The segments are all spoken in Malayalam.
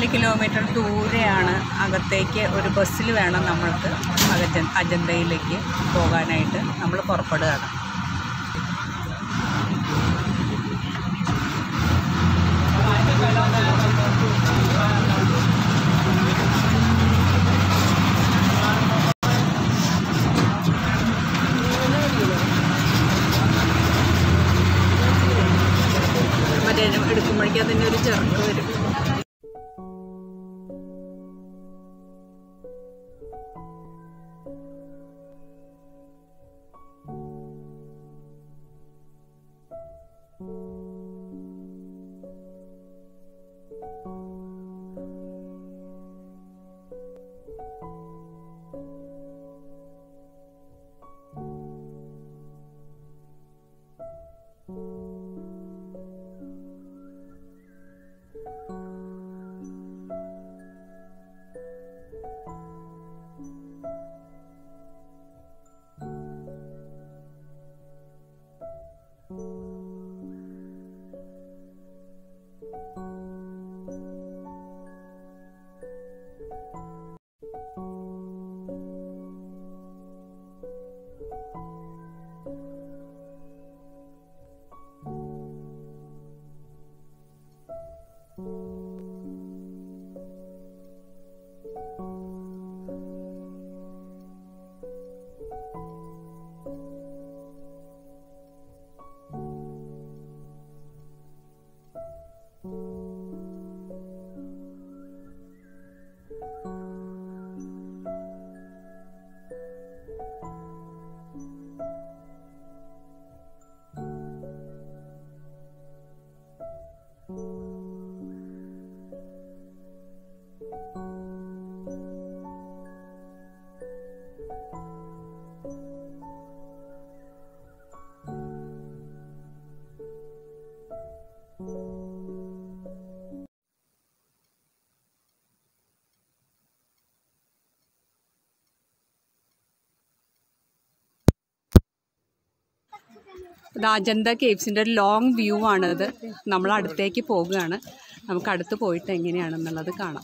നാല് കിലോമീറ്റർ ദൂരെയാണ് അകത്തേക്ക് ഒരു ബസ്സിൽ വേണം നമ്മൾക്ക് അജ അജന്തയിലേക്ക് പോകാനായിട്ട് നമ്മൾ പുറപ്പെടുകയാണ് മറ്റേ എടുക്കുമ്പോഴേക്കും അതിൻ്റെ ഒരു ചെറുക്ക് വരും ഇത് അജന്ത കേവ്സിൻ്റെ ഒരു ലോങ് വ്യൂ ആണിത് നമ്മൾ അടുത്തേക്ക് പോകുകയാണ് നമുക്ക് അടുത്ത് പോയിട്ട് എങ്ങനെയാണെന്നുള്ളത് കാണാം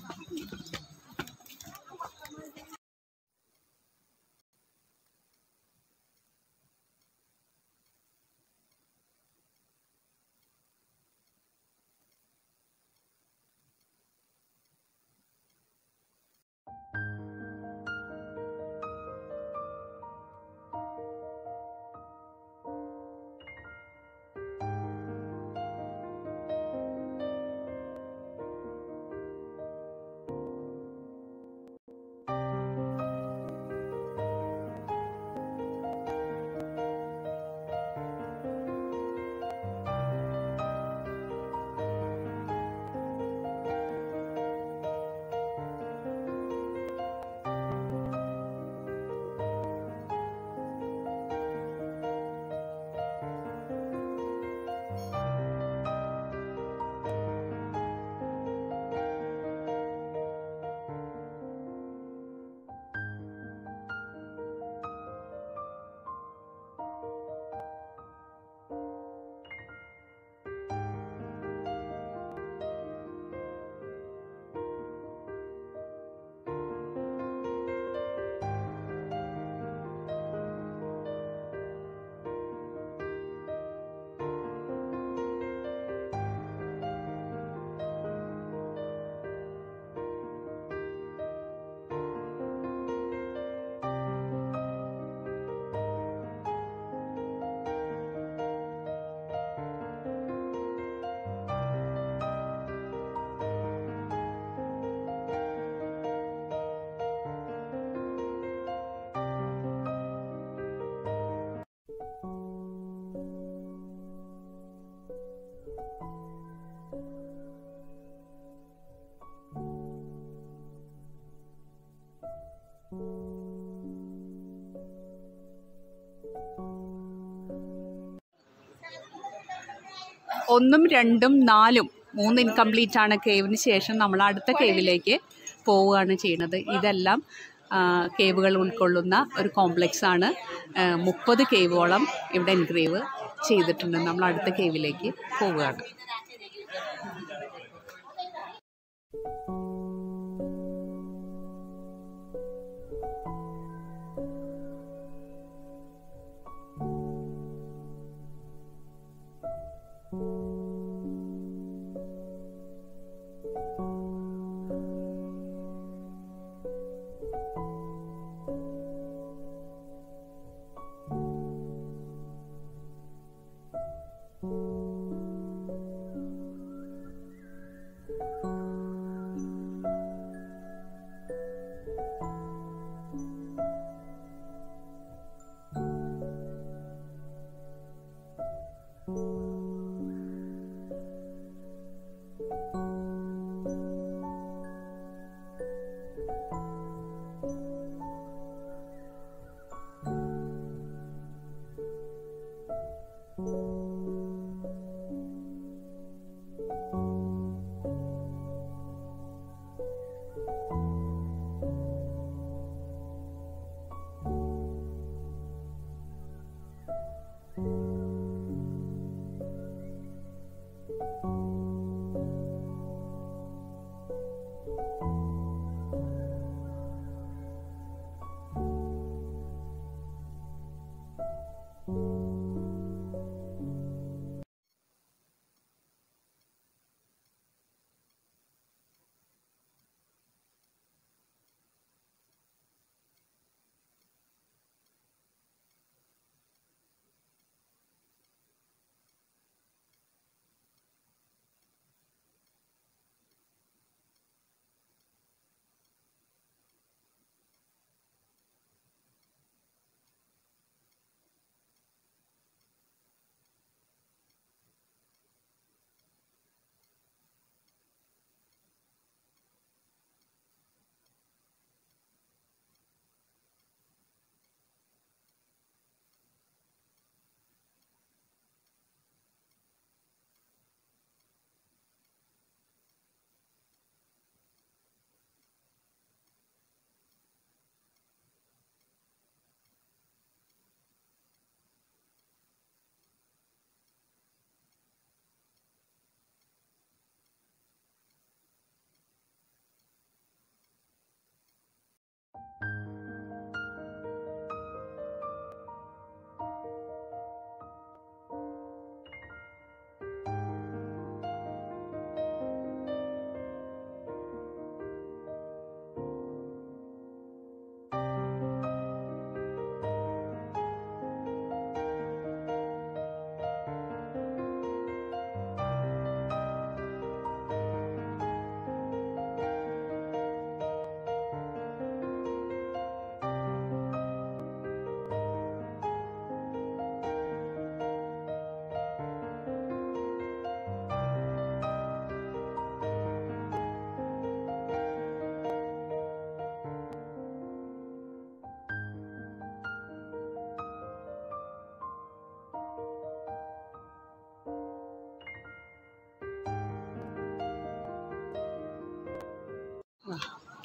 ഒന്നും രണ്ടും നാലും മൂന്ന് ഇൻകംപ്ലീറ്റ് ആണ് കേവിന് ശേഷം നമ്മൾ അടുത്ത കേവിലേക്ക് പോവുകയാണ് ചെയ്യുന്നത് ഇതെല്ലാം ആ, കേവുകൾ ഉൾക്കൊള്ളുന്ന ഒരു കോംപ്ലക്സ് ആണ് മുപ്പത് കേവോളം ഇവിടെ എൻഗ്രേവ് ചെയ്തിട്ടുണ്ട് നമ്മൾ അടുത്ത കേവിലേക്ക് പോവുകയാണ്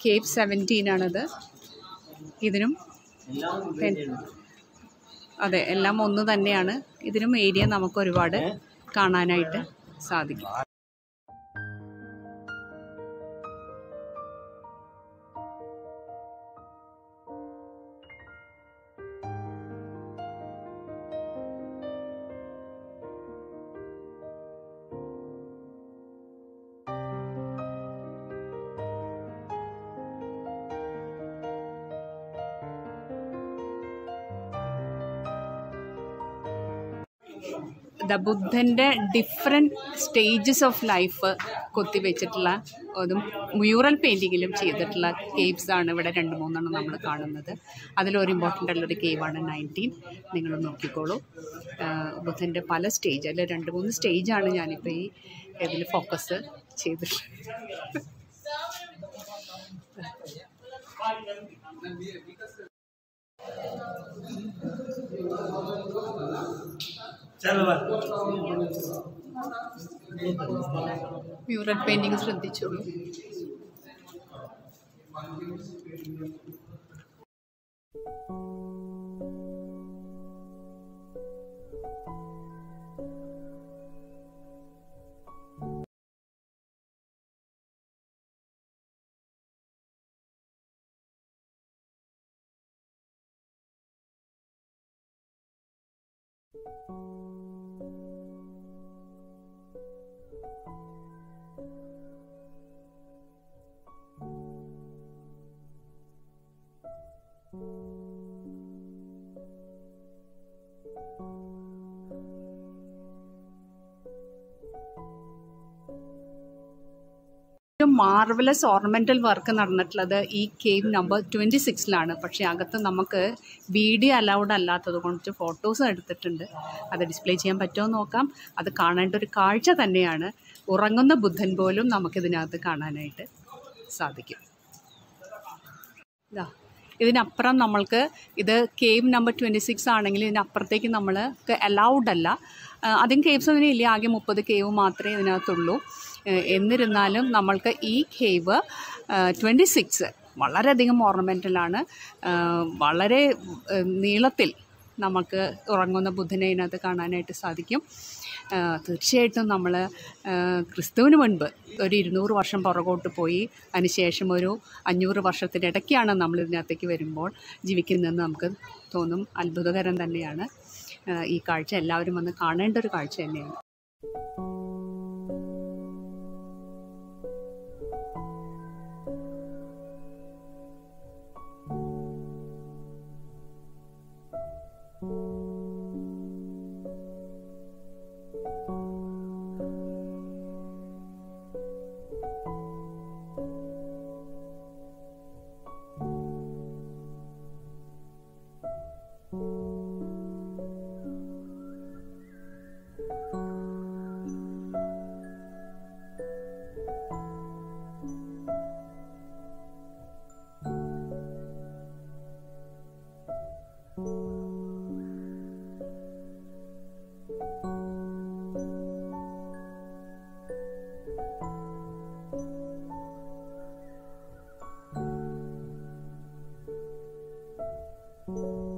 കേവ് സെവൻറ്റീൻ ആണത് ഇതിനും ടെൻ അതെ എല്ലാം ഒന്ന് തന്നെയാണ് ഇതിനും ഏരിയ നമുക്ക് ഒരുപാട് കാണാനായിട്ട് സാധിക്കും ദ ബുദ്ധൻ്റെ ഡിഫറെൻറ്റ് സ്റ്റേജസ് ഓഫ് ലൈഫ് കൊത്തിവെച്ചിട്ടുള്ള അതും മ്യൂറൽ പെയിൻറ്റിങ്ങിലും ചെയ്തിട്ടുള്ള കേവ്സ് ആണ് ഇവിടെ രണ്ട് മൂന്നെണ്ണം നമ്മൾ കാണുന്നത് അതിലൊരു ഇമ്പോർട്ടൻ്റ് ഉള്ളൊരു കേവാണ് നയൻറ്റീൻ നിങ്ങൾ നോക്കിക്കോളൂ ബുദ്ധൻ്റെ പല സ്റ്റേജ് അല്ലെ രണ്ട് മൂന്ന് സ്റ്റേജാണ് ഞാനിപ്പോൾ ഈ ഇതിൽ ഫോക്കസ് ചെയ്തിട്ടുള്ളത് മ്യൂറൽ പെയിൻറ്റിങ് ശ്രദ്ധിച്ചോളൂ മാർവലസ് ഓർണമെൻ്റൽ വർക്ക് നടന്നിട്ടുള്ളത് ഈ കേവ് നമ്പർ ട്വൻറ്റി സിക്സിലാണ് പക്ഷേ അകത്ത് നമുക്ക് വീഡിയോ അലൗഡ് അല്ലാത്തത് കൊണ്ട് ഫോട്ടോസ് എടുത്തിട്ടുണ്ട് അത് ഡിസ്പ്ലേ ചെയ്യാൻ പറ്റുമോ എന്ന് നോക്കാം അത് കാണേണ്ട ഒരു കാഴ്ച തന്നെയാണ് ഉറങ്ങുന്ന ബുദ്ധൻ പോലും നമുക്കിതിനകത്ത് കാണാനായിട്ട് സാധിക്കും ഇതാ ഇതിനപ്പുറം നമ്മൾക്ക് ഇത് കേവ് നമ്പർ ട്വൻറ്റി സിക്സ് ആണെങ്കിൽ ഇതിനപ്പുറത്തേക്ക് നമ്മൾ അലൗഡ് അല്ല ആ, അധികം കേവ്സ് ഒന്നും ഇല്ല ആകെ മുപ്പത് കേവ് മാത്രമേ ഇതിനകത്തുള്ളൂ ഏ, എന്നിരുന്നാലും നമ്മൾക്ക് ഈ കേവ് ട്വൻറ്റി സിക്സ് വളരെയധികം ഓർണമെൻ്റലാണ് വളരെ ഏ, നീളത്തിൽ നമുക്ക് ഉറങ്ങുന്ന ബുദ്ധനെ ഇതിനകത്ത് കാണാനായിട്ട് സാധിക്കും ആ, തീർച്ചയായിട്ടും നമ്മൾ ക്രിസ്തുവിന് മുൻപ് ഒരു ഇരുന്നൂറ് വർഷം പുറകോട്ട് പോയി അതിനുശേഷം ഒരു അഞ്ഞൂറ് വർഷത്തിനിടയ്ക്കാണ് നമ്മൾ ഇതിനകത്തേക്ക് വരുമ്പോൾ ജീവിക്കുന്നതെന്ന് നമുക്ക് തോന്നും അത്ഭുതകരം തന്നെയാണ് ആ, ഈ കാഴ്ച എല്ലാവരും വന്ന് കാണേണ്ട ഒരു കാഴ്ച തന്നെയാണ് thank you